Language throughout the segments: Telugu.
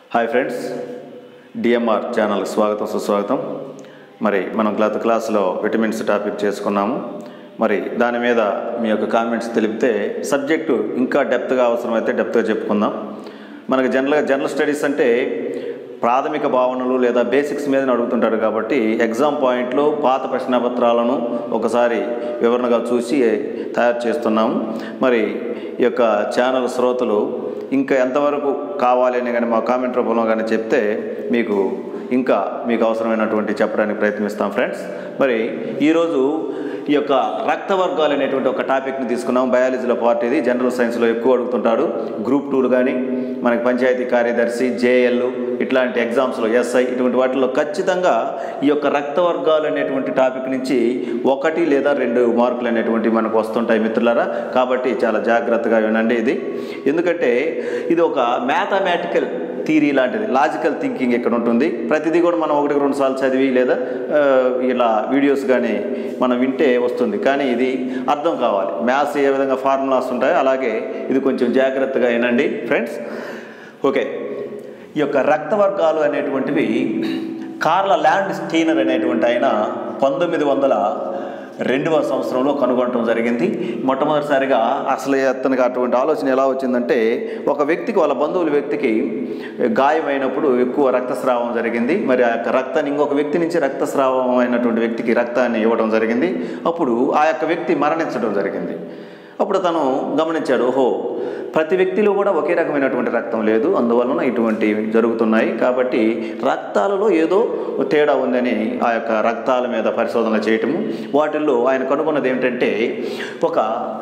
హాయ్ ఫ్రెండ్స్ డిఎంఆర్ ఛానల్కి స్వాగతం సుస్వాగతం మరి మనం గత క్లాస్లో విటమిన్స్ టాపిక్ చేసుకున్నాము మరి దాని మీద మీ యొక్క కామెంట్స్ తెలిపితే సబ్జెక్టు ఇంకా డెప్త్గా అవసరమైతే డెప్త్గా చెప్పుకుందాం మనకి జనరల్గా జనరల్ స్టడీస్ అంటే ప్రాథమిక భావనలు లేదా బేసిక్స్ మీద అడుగుతుంటారు కాబట్టి ఎగ్జామ్ పాయింట్లో పాత ప్రశ్నపత్రాలను ఒకసారి వివరణగా చూసి తయారు చేస్తున్నాము మరి ఈ యొక్క ఛానల్ శ్రోతలు ఇంకా ఎంతవరకు కావాలి అని కానీ మా కామెంట్ రూపంలో కానీ చెప్తే మీకు ఇంకా మీకు అవసరమైనటువంటి చెప్పడానికి ప్రయత్నిస్తాం ఫ్రెండ్స్ మరి ఈరోజు ఈ యొక్క రక్త వర్గాలు అనేటువంటి ఒక టాపిక్ని తీసుకున్నాం బయాలజీలో పార్ట్ ఇది జనరల్ సైన్స్లో ఎక్కువ అడుగుతుంటారు గ్రూప్ టూలు కానీ మనకి పంచాయతీ కార్యదర్శి జేఎల్ ఇట్లాంటి ఎగ్జామ్స్లో ఎస్ఐ ఇటువంటి వాటిలో ఖచ్చితంగా ఈ యొక్క రక్త వర్గాలు అనేటువంటి టాపిక్ నుంచి ఒకటి లేదా రెండు మార్కులు అనేటువంటి మనకు వస్తుంటాయి మిత్రులారా కాబట్టి చాలా జాగ్రత్తగా వినండి ఇది ఎందుకంటే ఇది ఒక మ్యాథమెటికల్ థీరీ లాంటిది లాజికల్ థింకింగ్ ఇక్కడ ఉంటుంది ప్రతిదీ కూడా మనం ఒకటికి రెండు సార్లు చదివి లేదా ఆ, ఇలా వీడియోస్ కానీ మనం వింటే వస్తుంది కానీ ఇది అర్థం కావాలి మ్యాథ్స్ ఏ విధంగా ఫార్ములాస్ ఉంటాయో అలాగే ఇది కొంచెం జాగ్రత్తగా వినండి ఫ్రెండ్స్ ఓకే ఈ యొక్క రక్త వర్గాలు అనేటువంటివి కార్ల ల్యాండ్ స్టీనర్ అనేటువంటి ఆయన పంతొమ్మిది వందల రెండవ సంవత్సరంలో కనుగొనడం జరిగింది మొట్టమొదటిసారిగా అసలు అతనికి అటువంటి ఆలోచన ఎలా వచ్చిందంటే ఒక వ్యక్తికి వాళ్ళ బంధువుల వ్యక్తికి గాయమైనప్పుడు ఎక్కువ రక్తస్రావం జరిగింది మరి ఆ యొక్క రక్తాన్ని ఇంకొక వ్యక్తి నుంచి రక్తస్రావం అయినటువంటి వ్యక్తికి రక్తాన్ని ఇవ్వడం జరిగింది అప్పుడు ఆ యొక్క వ్యక్తి మరణించడం జరిగింది అప్పుడు తను గమనించాడు ఓహో ప్రతి వ్యక్తిలో కూడా ఒకే రకమైనటువంటి రక్తం లేదు అందువలన ఇటువంటివి జరుగుతున్నాయి కాబట్టి రక్తాలలో ఏదో తేడా ఉందని ఆ యొక్క రక్తాల మీద పరిశోధన చేయటము వాటిల్లో ఆయన కనుగొన్నది ఏమిటంటే ఒక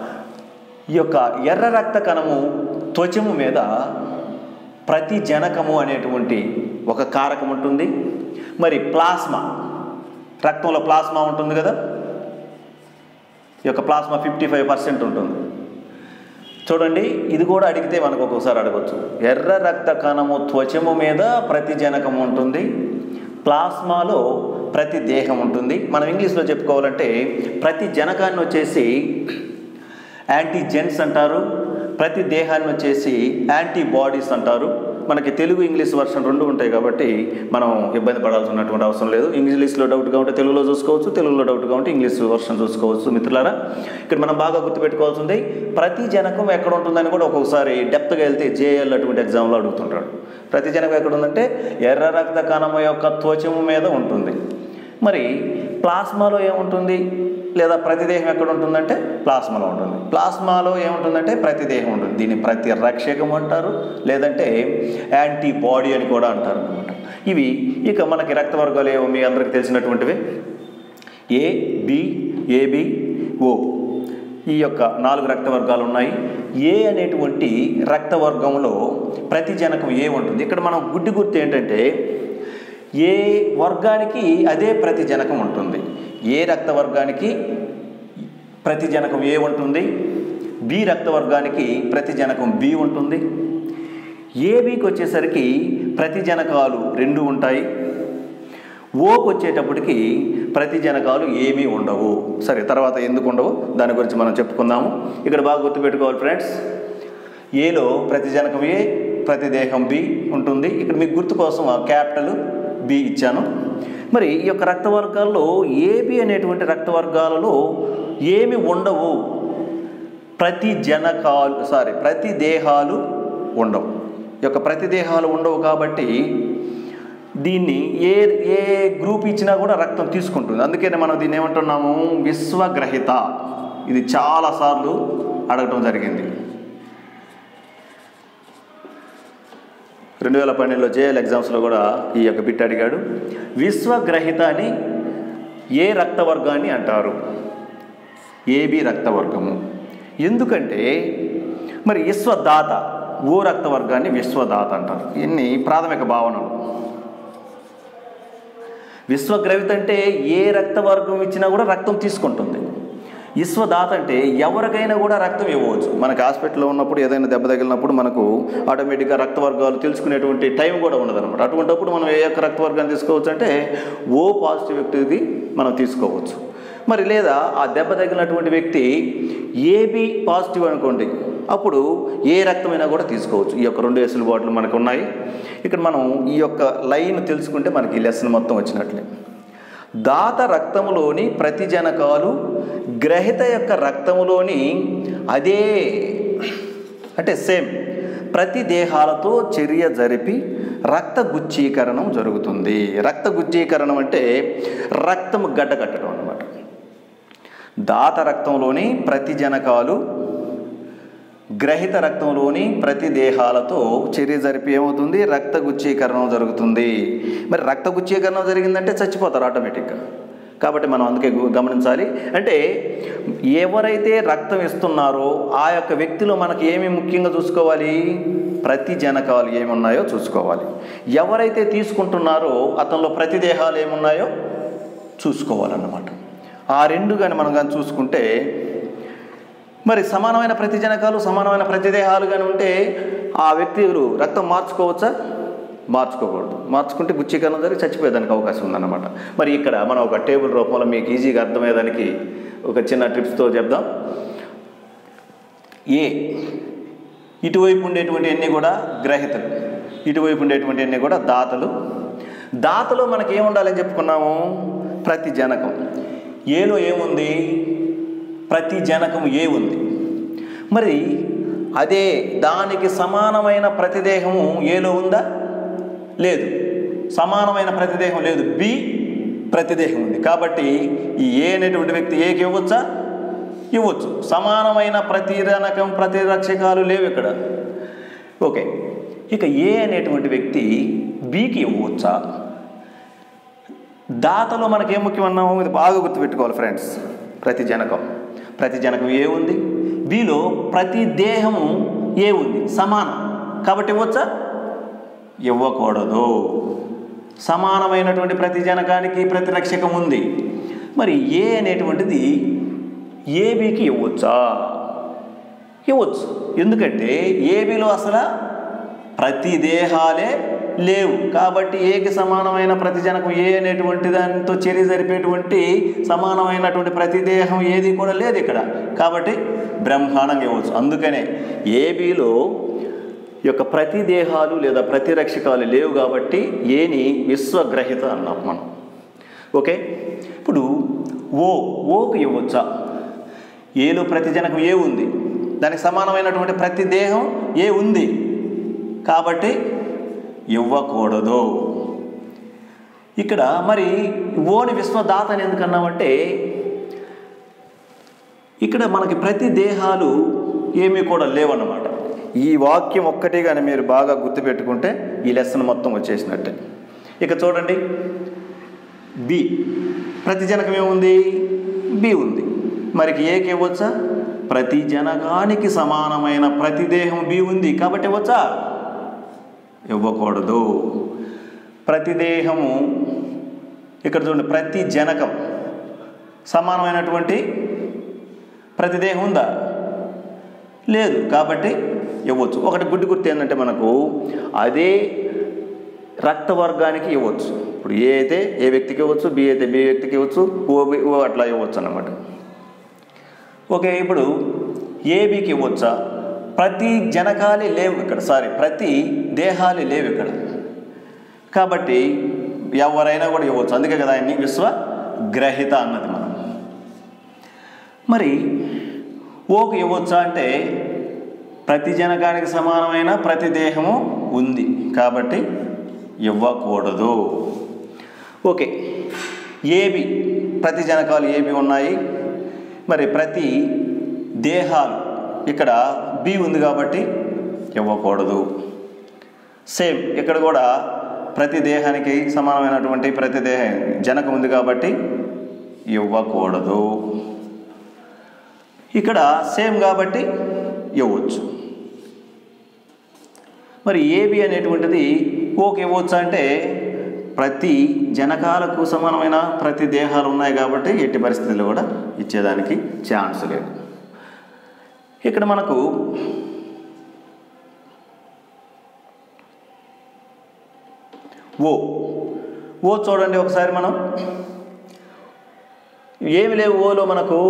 ఈ యొక్క ఎర్ర రక్త కణము త్వచము మీద ప్రతి జనకము అనేటువంటి ఒక కారకం ఉంటుంది మరి ప్లాస్మా రక్తంలో ప్లాస్మా ఉంటుంది కదా ఈ యొక్క ప్లాస్మా ఫిఫ్టీ ఫైవ్ పర్సెంట్ ఉంటుంది చూడండి ఇది కూడా అడిగితే మనకు ఒక్కొక్కసారి అడగచ్చు ఎర్ర రక్త కణము త్వచము మీద ప్రతి జనకం ఉంటుంది ప్లాస్మాలో ప్రతి దేహం ఉంటుంది మనం ఇంగ్లీష్లో చెప్పుకోవాలంటే ప్రతి జనకాన్ని వచ్చేసి యాంటీజెన్స్ అంటారు ప్రతి దేహాన్ని వచ్చేసి యాంటీబాడీస్ అంటారు మనకి తెలుగు ఇంగ్లీష్ వర్షన్ రెండు ఉంటాయి కాబట్టి మనం ఇబ్బంది పడాల్సినటువంటి అవసరం లేదు ఇంగ్లీష్లో డౌట్గా ఉంటే తెలుగులో చూసుకోవచ్చు తెలుగులో డౌట్గా ఉంటే ఇంగ్లీష్ వర్షన్ చూసుకోవచ్చు మిత్రులారా ఇక్కడ మనం బాగా గుర్తుపెట్టుకోవాల్సింది ప్రతి జనకం ఎక్కడ ఉంటుందని కూడా ఒక్కొక్కసారి డెప్త్గా వెళ్తే జేఎల్ అటువంటి ఎగ్జామ్లో అడుగుతుంటాడు ప్రతి జనకం ఎక్కడ ఉందంటే ఎర్ర రక్త కణము యొక్క త్వచము మీద ఉంటుంది మరి ప్లాస్మాలో ఏముంటుంది లేదా ప్రతిదేహం ఎక్కడ ఉంటుందంటే ప్లాస్మాలో ఉంటుంది ప్లాస్మాలో ఏముంటుందంటే ప్రతిదేహం ఉంటుంది దీన్ని ప్రతి రక్షకం అంటారు లేదంటే యాంటీబాడీ అని కూడా అంటారు అనమాట ఇవి ఇక మనకి రక్త వర్గాలు ఏమో మీ అందరికి తెలిసినటువంటివి ఏ బి ఏబి ఓ ఈ యొక్క నాలుగు రక్త వర్గాలు ఉన్నాయి ఏ అనేటువంటి రక్త వర్గంలో ప్రతి జనకం ఏ ఉంటుంది ఇక్కడ మనం గుడ్డి గుర్తు ఏంటంటే ఏ వర్గానికి అదే ప్రతి జనకం ఉంటుంది ఏ రక్త వర్గానికి ప్రతి జనకం ఏ ఉంటుంది బి రక్త వర్గానికి ప్రతి జనకం బి ఉంటుంది ఏబికి వచ్చేసరికి ప్రతి జనకాలు రెండు ఉంటాయి ఓకి వచ్చేటప్పటికి ప్రతి జనకాలు ఏమీ ఉండవు సరే తర్వాత ఎందుకు ఉండవు దాని గురించి మనం చెప్పుకుందాము ఇక్కడ బాగా గుర్తుపెట్టుకోవాలి ఫ్రెండ్స్ ఏలో ప్రతి జనకం ఏ ప్రతి దేహం బి ఉంటుంది ఇక్కడ మీకు గుర్తు కోసం ఆ క్యాపిటల్ బి ఇచ్చాను మరి ఈ యొక్క రక్త వర్గాల్లో ఏబి అనేటువంటి రక్త వర్గాలలో ఏమి ఉండవు ప్రతి జనకాలు సారీ ప్రతి దేహాలు ఉండవు ఈ యొక్క ప్రతి దేహాలు ఉండవు కాబట్టి దీన్ని ఏ ఏ గ్రూప్ ఇచ్చినా కూడా రక్తం తీసుకుంటుంది అందుకనే మనం దీన్ని ఏమంటున్నాము విశ్వగ్రహిత ఇది చాలాసార్లు అడగటం జరిగింది రెండు వేల పన్నెండులో జేఎల్ ఎగ్జామ్స్లో కూడా ఈ యొక్క బిట్ అడిగాడు విశ్వగ్రహిత అని ఏ రక్త వర్గాన్ని అంటారు ఏబి రక్త వర్గము ఎందుకంటే మరి విశ్వదాత ఓ రక్త వర్గాన్ని విశ్వదాత అంటారు ఇన్ని ప్రాథమిక భావనలు విశ్వగ్రవిత అంటే ఏ రక్త వర్గం ఇచ్చినా కూడా రక్తం తీసుకుంటుంది విశ్వదాత అంటే ఎవరికైనా కూడా రక్తం ఇవ్వవచ్చు మనకి హాస్పిటల్లో ఉన్నప్పుడు ఏదైనా దెబ్బ తగిలినప్పుడు మనకు ఆటోమేటిక్గా రక్త వర్గాలు తెలుసుకునేటువంటి టైం కూడా ఉండదు అనమాట అటువంటిప్పుడు మనం ఏ యొక్క రక్త వర్గాన్ని తీసుకోవచ్చు అంటే ఓ పాజిటివ్ వ్యక్తిది మనం తీసుకోవచ్చు మరి లేదా ఆ దెబ్బ తగిలినటువంటి వ్యక్తి ఏబి పాజిటివ్ అనుకోండి అప్పుడు ఏ రక్తమైనా కూడా తీసుకోవచ్చు ఈ యొక్క రెండు వెసులుబాట్లు మనకు ఉన్నాయి ఇక్కడ మనం ఈ యొక్క లైన్ తెలుసుకుంటే మనకి ఈ లెసన్ మొత్తం వచ్చినట్లే దాత రక్తములోని ప్రతి జనకాలు గ్రహిత యొక్క రక్తములోని అదే అంటే సేమ్ ప్రతి దేహాలతో చర్య జరిపి రక్త గుచ్చీకరణం జరుగుతుంది రక్త గుచ్చీకరణం అంటే రక్తము గడ్డకట్టడం అన్నమాట దాత రక్తంలోని ప్రతి జనకాలు గ్రహిత రక్తంలోని ప్రతి దేహాలతో చర్య జరిపి ఏమవుతుంది రక్త గుచ్చీకరణం జరుగుతుంది మరి రక్త గుచ్చీకరణం జరిగిందంటే చచ్చిపోతారు ఆటోమేటిక్గా కాబట్టి మనం అందుకే గు- గమనించాలి అంటే ఎవరైతే రక్తం ఇస్తున్నారో ఆ యొక్క వ్యక్తిలో మనకి ఏమి ముఖ్యంగా చూసుకోవాలి ప్రతి జనకాలు ఏమున్నాయో చూసుకోవాలి ఎవరైతే తీసుకుంటున్నారో అతనిలో ప్రతి దేహాలు ఏమున్నాయో చూసుకోవాలన్నమాట ఆ రెండు కానీ మనం కానీ చూసుకుంటే మరి సమానమైన ప్రతిజనకాలు సమానమైన ప్రతిదేహాలు కానీ ఉంటే ఆ వ్యక్తులు రక్తం మార్చుకోవచ్చా మార్చుకోకూడదు మార్చుకుంటే గుచ్చీకరణ జరిగి చచ్చిపోయేదానికి అవకాశం ఉందన్నమాట మరి ఇక్కడ మనం ఒక టేబుల్ రూపంలో మీకు ఈజీగా అర్థమయ్యేదానికి ఒక చిన్న ట్రిప్స్తో చెప్దాం ఏ ఇటువైపు ఉండేటువంటి అన్నీ కూడా గ్రహితలు ఇటువైపు ఉండేటువంటి అన్నీ కూడా దాతలు దాతలో మనకి ఏముండాలని చెప్పుకున్నాము ప్రతి జనకం ఏలో ఏముంది ప్రతి జనకం ఏ ఉంది మరి అదే దానికి సమానమైన ప్రతిదేహము ఏలో ఉందా లేదు సమానమైన ప్రతిదేహం లేదు బి ప్రతిదేహం ఉంది కాబట్టి ఈ ఏ అనేటువంటి వ్యక్తి ఏకి ఇవ్వచ్చా ఇవ్వచ్చు సమానమైన ప్రతిరనకం ప్రతిరక్షకాలు లేవు ఇక్కడ ఓకే ఇక ఏ అనేటువంటి వ్యక్తి బికి ఇవ్వచ్చా దాతలో మనకేం ముఖ్యం అన్నాము ఇది బాగా గుర్తుపెట్టుకోవాలి ఫ్రెండ్స్ ప్రతి జనకం ప్రతి జనకం ఏ ఉంది బిలో ప్రతి దేహము ఏ ఉంది సమానం కాబట్టి ఇవ్వచ్చా ఇవ్వకూడదు సమానమైనటువంటి ప్రతి జనకానికి ప్రతిరక్షకం ఉంది మరి ఏ అనేటువంటిది ఏబికి ఇవ్వచ్చా ఇవ్వచ్చు ఎందుకంటే ఏబిలో అసలు ప్రతి దేహాలే లేవు కాబట్టి ఏకి సమానమైన ప్రతి జనకం ఏ అనేటువంటి దానితో చర్య జరిపేటువంటి సమానమైనటువంటి ప్రతి దేహం ఏది కూడా లేదు ఇక్కడ కాబట్టి బ్రహ్మాండంగా ఇవ్వచ్చు అందుకనే ఏబిలో యొక్క ప్రతి దేహాలు లేదా ప్రతిరక్షకాలు లేవు కాబట్టి ఏని విశ్వగ్రహిత అన్నాం మనం ఓకే ఇప్పుడు ఓ ఓకు ఇవ్వచ్చా ఏలో ప్రతి జనకం ఏ ఉంది దానికి సమానమైనటువంటి ప్రతి దేహం ఏ ఉంది కాబట్టి ఇవ్వకూడదు ఇక్కడ మరి ఓని విశ్వదాత అని ఎందుకన్నామంటే ఇక్కడ మనకి ప్రతి దేహాలు ఏమీ కూడా లేవన్నమాట ఈ వాక్యం ఒక్కటి కానీ మీరు బాగా గుర్తుపెట్టుకుంటే ఈ లెసన్ మొత్తం వచ్చేసినట్టే ఇక చూడండి బి ప్రతి జనకం ఏముంది బి ఉంది మరికి ఏకి ఇవ్వచ్చా ప్రతి జనకానికి సమానమైన ప్రతి దేహం బి ఉంది కాబట్టి ఇవ్వచ్చా ఇవ్వకూడదు ప్రతి దేహము ఇక్కడ చూడండి ప్రతి జనకం సమానమైనటువంటి ప్రతి దేహం ఉందా లేదు కాబట్టి ఇవ్వచ్చు ఒకటి గుడ్డి గుర్తు ఏంటంటే మనకు అదే రక్త వర్గానికి ఇవ్వచ్చు ఇప్పుడు ఏ అయితే ఏ వ్యక్తికి ఇవ్వచ్చు బి అయితే బి వ్యక్తికి ఇవ్వచ్చు ఓ బి ఓ అట్లా ఇవ్వచ్చు అన్నమాట ఓకే ఇప్పుడు ఏబికి ఇవ్వచ్చా ప్రతి జనకాలే లేవు ఇక్కడ సారీ ప్రతి దేహాలే లేవు ఇక్కడ కాబట్టి ఎవరైనా కూడా ఇవ్వచ్చు అందుకే కదా ఆయన్ని విశ్వ గ్రహిత అన్నది మనం మరి ఓకు ఇవ్వచ్చా అంటే ప్రతి జనకానికి సమానమైన ప్రతి దేహము ఉంది కాబట్టి ఇవ్వకూడదు ఓకే ఏబి ప్రతి జనకాలు ఏబి ఉన్నాయి మరి ప్రతి దేహాలు ఇక్కడ బి ఉంది కాబట్టి ఇవ్వకూడదు సేమ్ ఇక్కడ కూడా ప్రతి దేహానికి సమానమైనటువంటి ప్రతి దేహ జనకం ఉంది కాబట్టి ఇవ్వకూడదు ఇక్కడ సేమ్ కాబట్టి ఇవ్వచ్చు మరి ఏబి అనేటువంటిది ఓకే ఇవ్వచ్చు అంటే ప్రతి జనకాలకు సమానమైన ప్రతి దేహాలు ఉన్నాయి కాబట్టి ఎట్టి పరిస్థితుల్లో కూడా ఇచ్చేదానికి ఛాన్స్ లేదు ఇక్కడ మనకు ఓ ఓ చూడండి ఒకసారి మనం ఏమి లేవు ఓలో మనకు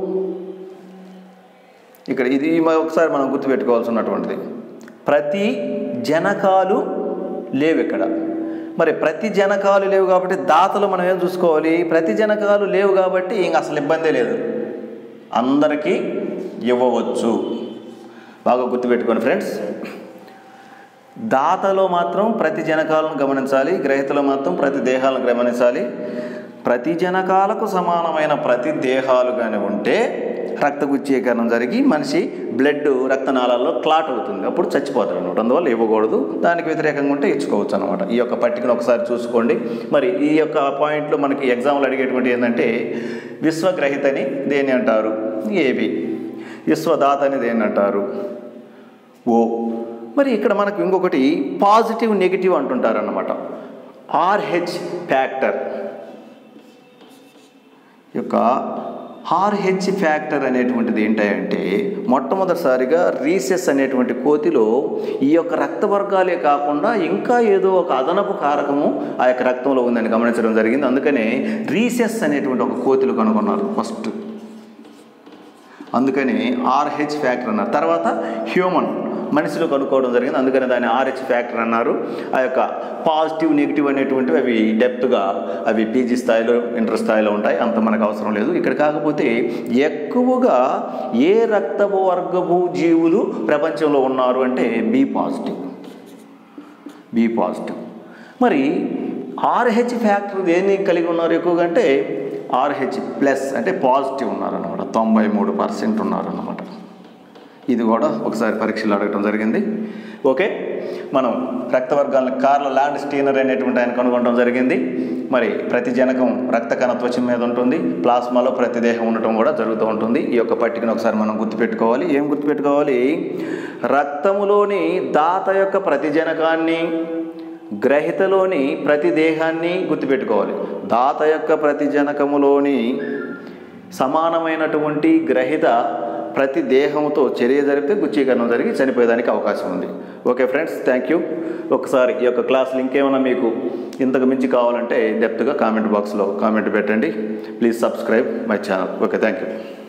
ఇక్కడ ఇది మ- ఒకసారి మనం గుర్తుపెట్టుకోవాల్సి ఉన్నటువంటిది ప్రతి జనకాలు లేవు ఇక్కడ మరి ప్రతి జనకాలు లేవు కాబట్టి దాతలు మనం ఏం చూసుకోవాలి ప్రతి జనకాలు లేవు కాబట్టి ఇంక అసలు ఇబ్బందే లేదు అందరికీ ఇవ్వవచ్చు బాగా గుర్తుపెట్టుకోండి ఫ్రెండ్స్ దాతలో మాత్రం ప్రతి జనకాలను గమనించాలి గ్రహీతలో మాత్రం ప్రతి దేహాలను గమనించాలి ప్రతి జనకాలకు సమానమైన ప్రతి దేహాలు కానీ ఉంటే రక్త గుచ్చీకరణం జరిగి మనిషి బ్లడ్ రక్తనాళాల్లో క్లాట్ అవుతుంది అప్పుడు చచ్చిపోతాడు అనమాట అందువల్ల ఇవ్వకూడదు దానికి వ్యతిరేకంగా ఉంటే ఇచ్చుకోవచ్చు అనమాట ఈ యొక్క పట్టికను ఒకసారి చూసుకోండి మరి ఈ యొక్క పాయింట్లో మనకి ఎగ్జామ్లు అడిగేటువంటి ఏంటంటే విశ్వగ్రహితని దేని అంటారు ఏబి విశ్వదాతని దేని అంటారు ఓ మరి ఇక్కడ మనకు ఇంకొకటి పాజిటివ్ నెగిటివ్ అంటుంటారు అన్నమాట ఆర్హెచ్ ఫ్యాక్టర్ యొక్క ఆర్హెచ్ ఫ్యాక్టర్ అనేటువంటిది ఏంటంటే మొట్టమొదటిసారిగా రీసెస్ అనేటువంటి కోతిలో ఈ యొక్క రక్త వర్గాలే కాకుండా ఇంకా ఏదో ఒక అదనపు కారకము ఆ యొక్క రక్తంలో ఉందని గమనించడం జరిగింది అందుకనే రీసెస్ అనేటువంటి ఒక కోతిలు కనుగొన్నారు ఫస్ట్ అందుకని ఆర్హెచ్ ఫ్యాక్టర్ అన్నారు తర్వాత హ్యూమన్ మనిషిలో కనుక్కోవడం జరిగింది అందుకని దాన్ని ఆర్హెచ్ ఫ్యాక్టర్ అన్నారు ఆ యొక్క పాజిటివ్ నెగిటివ్ అనేటువంటివి అవి డెప్త్గా అవి పీజీ స్థాయిలో ఇంటర్ స్థాయిలో ఉంటాయి అంత మనకు అవసరం లేదు ఇక్కడ కాకపోతే ఎక్కువగా ఏ రక్తపు వర్గపు జీవులు ప్రపంచంలో ఉన్నారు అంటే బి పాజిటివ్ బి పాజిటివ్ మరి ఆర్హెచ్ ఫ్యాక్టర్ దేన్ని కలిగి ఉన్నారు ఎక్కువగా అంటే ఆర్హెచ్ ప్లస్ అంటే పాజిటివ్ ఉన్నారన్నమాట తొంభై మూడు పర్సెంట్ ఉన్నారన్నమాట ఇది కూడా ఒకసారి పరీక్షలు అడగటం జరిగింది ఓకే మనం రక్తవర్గాలను కార్ల ల్యాండ్ స్టీనర్ అనేటువంటి ఆయన కనుగొనడం జరిగింది మరి ప్రతి జనకం రక్త కణత్వచం మీద ఉంటుంది ప్లాస్మాలో ప్రతి దేహం ఉండటం కూడా జరుగుతూ ఉంటుంది ఈ యొక్క పట్టికను ఒకసారి మనం గుర్తుపెట్టుకోవాలి ఏం గుర్తుపెట్టుకోవాలి రక్తములోని దాత యొక్క ప్రతి జనకాన్ని గ్రహితలోని ప్రతి దేహాన్ని గుర్తుపెట్టుకోవాలి దాత యొక్క ప్రతి జనకములోని సమానమైనటువంటి గ్రహిత ప్రతి దేహంతో చర్య జరిపితే గుచ్చీకరణం జరిగి చనిపోయేదానికి అవకాశం ఉంది ఓకే ఫ్రెండ్స్ థ్యాంక్ యూ ఒకసారి ఈ యొక్క క్లాస్ లింక్ ఏమైనా మీకు ఇంతకు మించి కావాలంటే డెప్త్గా కామెంట్ బాక్స్లో కామెంట్ పెట్టండి please subscribe my channel okay thank you